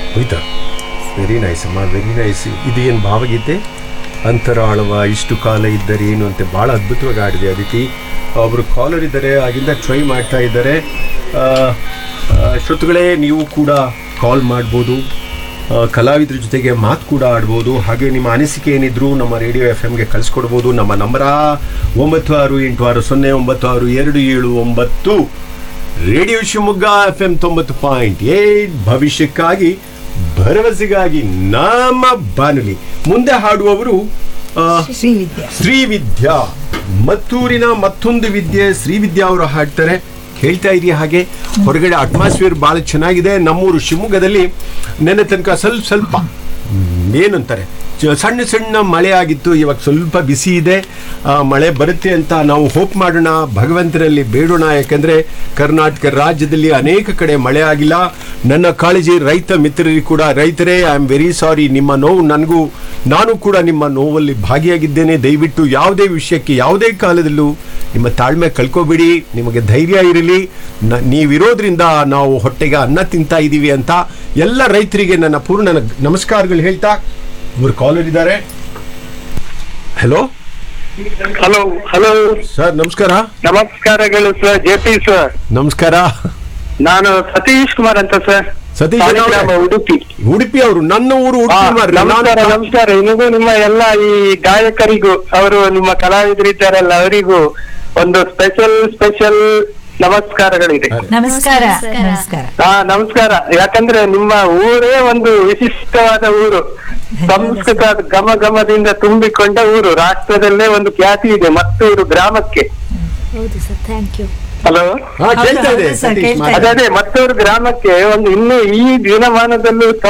ಹೋಯ್ತಾ very nice ಅಮ್ಮ very nice ಇದೇನು ಭಾವಗೀತೆ ಅಂತರಾಳವ ಇಷ್ಟು ಕಾಲ ಇದ್ದರೆ ಏನು ಅಂತ ಭಾಳ ಅದ್ಭುತವಾಗಿ ಆಡಿದೆ ಅದಿತಿ ಒಬ್ಬರು ಕಾಲರ್ ಇದ್ದಾರೆ ಆಗಿಂದ ಟ್ರೈ ಮಾಡ್ತಾ ಇದ್ದಾರೆ ಆ, ಆ, ಶ್ರೋತೃಗಳೇ ನೀವು ಕೂಡ ಕಾಲ್ ಮಾಡ್ಬೋದು ಆ, ಕಲಾವಿದರ ಜೊತೆಗೆ ಮಾತು ಕೂಡ ಆಡ್ಬೋದು ಹಾಗೆ ನಿಮ್ಮ ಅನಿಸಿಕೆ ಏನಿದ್ರು ನಮ್ಮ ರೇಡಿಯೋ ಎಫ್ ಎಮ್ಗೆ ಕಳಿಸ್ಕೊಡ್ಬೋದು ನಮ್ಮ ನಂಬರ ಒಂಬತ್ತು ಆರು ಎಂಟು ಆರು ಸೊನ್ನೆ ಒಂಬತ್ತು ಆರು ಎರಡು ಏಳು ಒಂಬತ್ತು ರೇಡಿಯೋ ಶಿವಮೊಗ್ಗ ಎಫ್ ಎಂ ತೊಂಬತ್ತು ಪಾಯಿಂಟ್ ಏಟ್ ಭವಿಷ್ಯಕ್ಕಾಗಿ ಭರವಸೆಗಾಗಿ ನಮ್ಮ ಬಾನುಲಿ ಮುಂದೆ ಹಾಡುವವರು ಆ, ಶ್ರೀವಿದ್ಯಾ ಶ್ರೀವಿದ್ಯಾ ಮತ್ತೂರಿನ ಮತ್ತೊಂದು ವಿದ್ಯೆ ಶ್ರೀವಿದ್ಯಾ ಅವರು ಹಾಡ್ತಾರೆ ಹೇಳ್ತಾ ಇರಿ ಹಾಗೆ ಹೊರಗಡೆ ಅಟ್ಮಾಸ್ಫಿಯರ್ ಭಾಳ ಚೆನ್ನಾಗಿದೆ ನಮ್ಮೂರು ಶಿವಮೊಗ್ಗದಲ್ಲಿ ನೆನ್ನೆ ತನಕ ಸ್ವಲ್ಪ ಸ್ವಲ್ಪ ಮ್, ಏನಂತಾರೆ ಚ- ಸಣ್ಣ ಸಣ್ಣ ಮಳೆ ಆಗಿತ್ತು ಇವಾಗ ಸ್ವಲ್ಪ ಬಿಸಿ ಇದೆ ಆ, ಮಳೆ ಬರುತ್ತೆ ಅಂತ ನಾವು ಹೋಪ್ ಮಾಡೋಣ ಭಗವಂತನಲ್ಲಿ ಬೇಡೋಣ ಯಾಕಂದ್ರೆ ಕರ್ನಾಟಕ ರಾಜ್ಯದಲ್ಲಿ ಅನೇಕ ಕಡೆ ಮಳೆ ಆಗಿಲ್ಲ ನನ್ನ ಕಾಳಜಿ ರೈತ ಮಿತ್ರರಿಗೆ ಕೂಡ ರೈತರೇ ಐ ಆಮ್ ವೆರಿ ಸಾರಿ ನಿಮ್ಮ ನೋವು ನನಗೂ ನಾನು ಕೂಡ ನಿಮ್ಮ ನೋವಲ್ಲಿ ಭಾಗಿಯಾಗಿದ್ದೇನೆ ದಯವಿಟ್ಟು ಯಾವುದೇ ವಿಷಯಕ್ಕೆ ಯಾವುದೇ ಕಾಲದಲ್ಲೂ ನಿಮ್ಮ ತಾಳ್ಮೆ ಕಳ್ಕೊಬೇಡಿ ನಿಮಗೆ ಧೈರ್ಯ ಇರಲಿ ನ- ನೀವಿರೋದ್ರಿಂದ ನಾವು ಹೊಟ್ಟೆಗೆ ಅನ್ನ ತಿಂತಾ ಇದ್ದೀವಿ ಅಂತ ಎಲ್ಲ ರೈತರಿಗೆ ನನ್ನ ಪೂರ್ಣ ನಮಸ್ಕಾರಗಳು ಹೇಳ್ತಾ ಇವರು ಕಾಲರ್ ಇದ್ದಾರೆ ಹಲೋ ಹಲೋ ಹಲೋ ಸರ್ ನಮಸ್ಕಾರ ನಮಸ್ಕಾರಗಳು ಸರ್ ಜೆ ಪಿ ಸರ್ ನಮಸ್ಕಾರ ನಾನು ಸತೀಶ್ ಕುಮಾರ್ ಅಂತ ಸರ್ ಸತೀಶ್ ಅವರೇ? ಸಾಲಿಗ್ರಾಮ ಉಡುಪಿ ಉಡುಪಿ ಅವರು ನನ್ನ ಊರು ಹಾ, ಉಡುಪಿ ಮಾರ್ರೆ. ನಾನು- ನಮಸ್ಕಾರ ನಮಸ್ಕಾರ ನಿಮಗೂ ನಿಮ್ಮ ಎಲ್ಲ ಈ ಗಾಯಕರಿಗೂ ಅವರು ನಿಮ್ಮ ಕಲಾವಿದರಿದ್ದಾರಲ್ಲ ಅವರಿಗೂ ಒಂದು ಸ್ಪೆಷಲ್ ಸ್ಪೆಷಲ್ ನಮಸ್ಕಾರಗಳಿದೆ ನಮಸ್ಕಾರ ನಮಸ್ಕಾರ ಹಾ ನಮಸ್ಕಾರ ಯಾಕಂದ್ರೆ ನಿಮ್ಮ ಊರೇ ಒಂದು ವಿಶಿಷ್ಟವಾದ ಊರು ಸಂಸ್ಕೃತ ಘಮ ಘಮದಿಂದ ತುಂಬಿಕೊಂಡ ಊರು ರಾಷ್ಟ್ರದಲ್ಲೇ ಒಂದು ಖ್ಯಾತಿ ಇದೆ ಮತ್ತೂರು ಗ್ರಾಮಕ್ಕೆ ಹೌದು ಸರ್ ಥ್ಯಾಂಕ್ ಯು ಹಲೋ ಹಾ ಕೇಳ್ತಾ ಇದೆ ಹೌದು, ಹೌದು ಸರ್, ಸತೀಶ್ ಕೇಳ್ತಾ ಮಾತಾಡಿ. ಅದೇ ಅದೇ ಮತ್ತೂರು ಗ್ರಾಮಕ್ಕೆ ಒಂದು ಇನ್ನು ಈ ದಿನಮಾನದಲ್ಲೂ